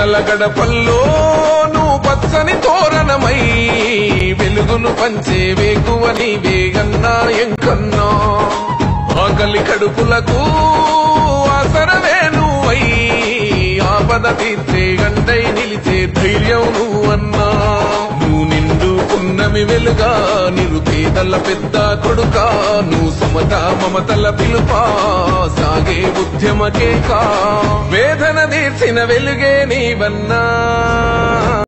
పేదల గడపల్లో నువ్వు పచ్చని తోరణమై వెలుగును పంచే వేకువ నీవేగన్నా ఎంకన్నా ఆకలి కడుపులకు ఆసరవే నువ్వై ఆపద తీర్చే గంటై నిలిచే ధైర్యం నువ్వన్నా నువ్వు నిండు పున్నమి వెలుగా నిరుపేదల పెద్ద కొడుకా నువ్వు సమత మమతల పిలుపా సాగే ఉద్యమకే కా వేదన తీర్చిన వెలుగే నీవన్నా